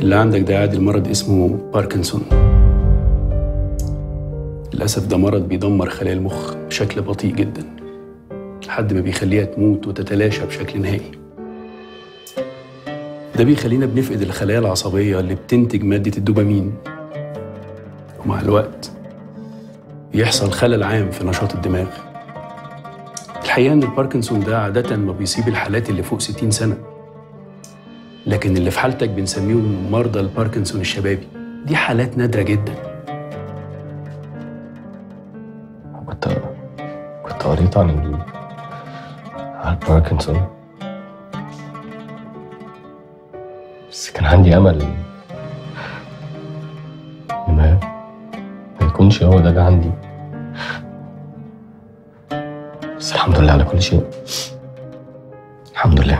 اللي عندك ده عادي المرض اسمه باركنسون للأسف ده مرض بيدمر خلايا المخ بشكل بطيء جدا لحد ما بيخليها تموت وتتلاشى بشكل نهائي ده بيخلينا بنفقد الخلايا العصبية اللي بتنتج مادة الدوبامين ومع الوقت بيحصل خلل عام في نشاط الدماغ الحقيقة إن الباركنسون ده عادة ما بيصيب الحالات اللي فوق 60 سنة لكن اللي في حالتك بنسميهم مرضى الباركنسون الشبابي دي حالات نادرة جدا كنت كنت قريت عن ال... عن باركنسون بس كان عندي امل ان ما ما يكونش هو ده اللي عندي بس الحمد لله على كل شيء الحمد لله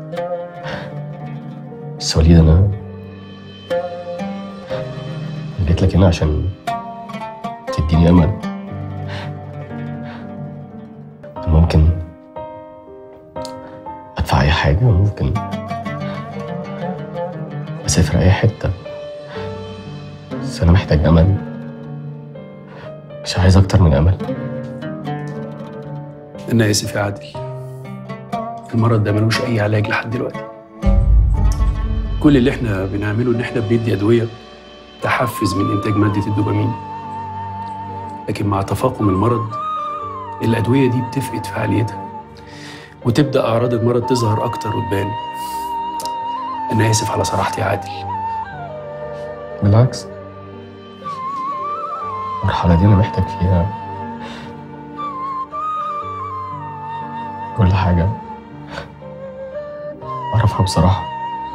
بس وليد انا جيت لك هنا عشان تديني امل ممكن ادفع اي حاجه ممكن اسافر اي حته بس انا محتاج امل مش عايز اكتر من امل أنا آسف يا عادل المرض ده ملوش أي علاج لحد دلوقتي كل اللي احنا بنعمله إن احنا بندي أدوية تحفز من إنتاج مادة الدوبامين لكن مع تفاقم المرض الأدوية دي بتفقد فعاليتها وتبدأ أعراض المرض تظهر أكتر وتبان أنا آسف على صراحتي يا عادل بالعكس المرحله دي انا محتاج فيها كل حاجه اعرفها بصراحه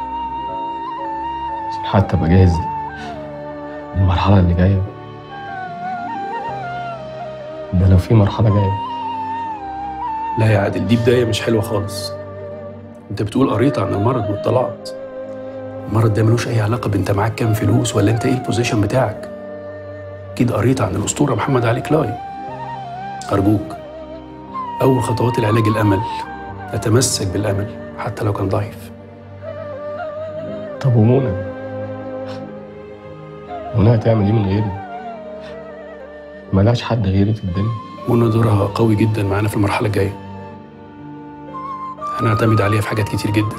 عشان حتى ابقى جاهز للمرحله اللي جايه ده لو في مرحله جايه لا يا عادل دي بداية مش حلوة خالص انت بتقول قريت عن المرض واطلعت المرض ده ملوش اي علاقة بانت معاك كام فلوس ولا انت ايه البوزيشن بتاعك اكيد قريت عن الاسطورة محمد علي كلاي ارجوك اول خطوات العلاج الامل اتمسك بالامل حتى لو كان ضعيف طب ومنى منى هتعمل ايه من غيري ملهاش حد غيري في الدنيا منى دورها قوي جدا معانا في المرحلة الجاية هنعتمد عليها في حاجات كتير جدا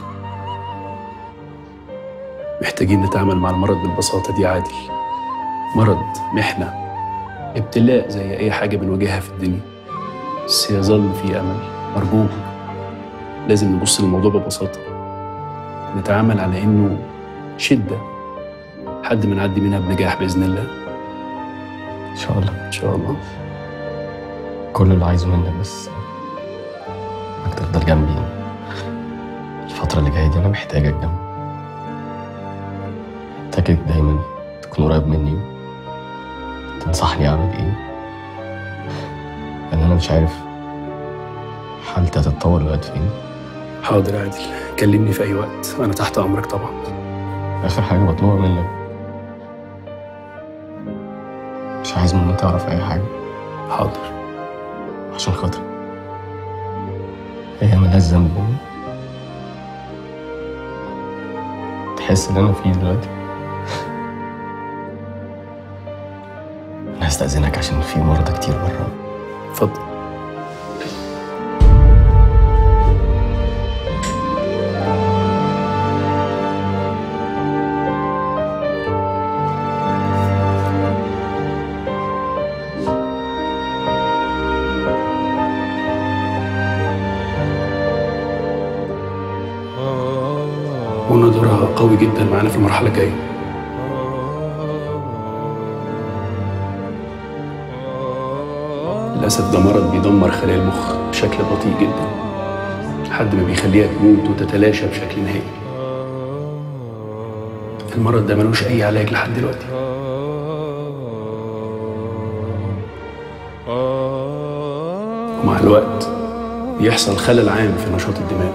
محتاجين نتعامل مع المرض بالبساطة دي عادل مرض محنة ابتلاء زي أي حاجة بنواجهها في الدنيا بس يظل في أمل أرجوك لازم نبص للموضوع ببساطة نتعامل على إنه شدة حد ما نعدي منها بنجاح بإذن الله ان شاء الله إن شاء الله كل اللي عايزه منك بس انك تفضل جنبي الفترة اللي جاية دي أنا محتاجك جنبي محتاجك دايما تكون قريب مني تنصحني أعمل إيه لأن أنا مش عارف حالتي هتتطور لغاية فين حاضر عادل كلمني في أي وقت أنا تحت أمرك طبعا آخر حاجة بطلبها منك مش عايز مني تعرف أي حاجة حاضر عشان خاطري هي ملهاش ذنب تحس اللي أنا فيه دلوقتي أنا هستأذنك عشان في مرضى كتير بره اتفضل منى دورها قوي جدا معانا في المرحلة الجاية للأسف ده مرض بيدمر خلايا المخ بشكل بطيء جدا لحد ما بيخليها تموت وتتلاشى بشكل نهائي المرض ده ملوش أي علاج لحد دلوقتي ومع الوقت بيحصل خلل عام في نشاط الدماغ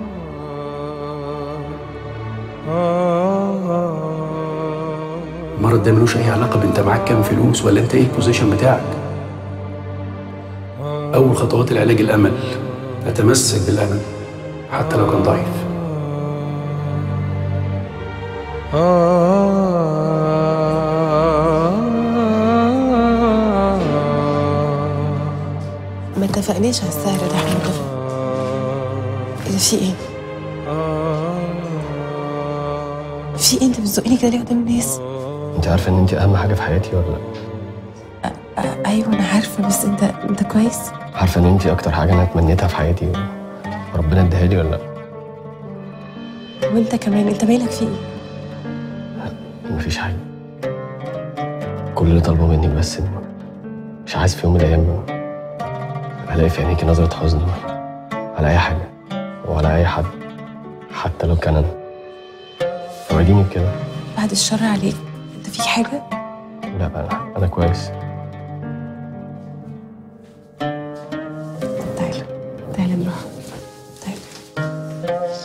المرض ده ملوش أي علاقة بأنت معاك كام فلوس ولا أنت إيه البوزيشن بتاعك أول خطوات العلاج الأمل أتمسك بالأمل حتى لو كان ضعيف ما اتفقناش على السهر ده احنا اتفقنا اذا في ايه في ايه انت بتزقني كده ليه قدام الناس انت عارفه ان انت اهم حاجه في حياتي ولا لا آه، ايوه انا عارفه بس انت انت كويس عارفه ان انت اكتر حاجه انا اتمنيتها في حياتي وربنا اداها لي ولا لا وانت كمان انت مالك في ايه مفيش حاجه كل اللي طالبه منك بس إن مش عايز في يوم من الايام الاقي في عينيكي نظره حزن على اي حاجه وعلى اي حد حتى لو كان انا وعديني بكده بعد الشر عليك انت فيك حاجه لا انا انا كويس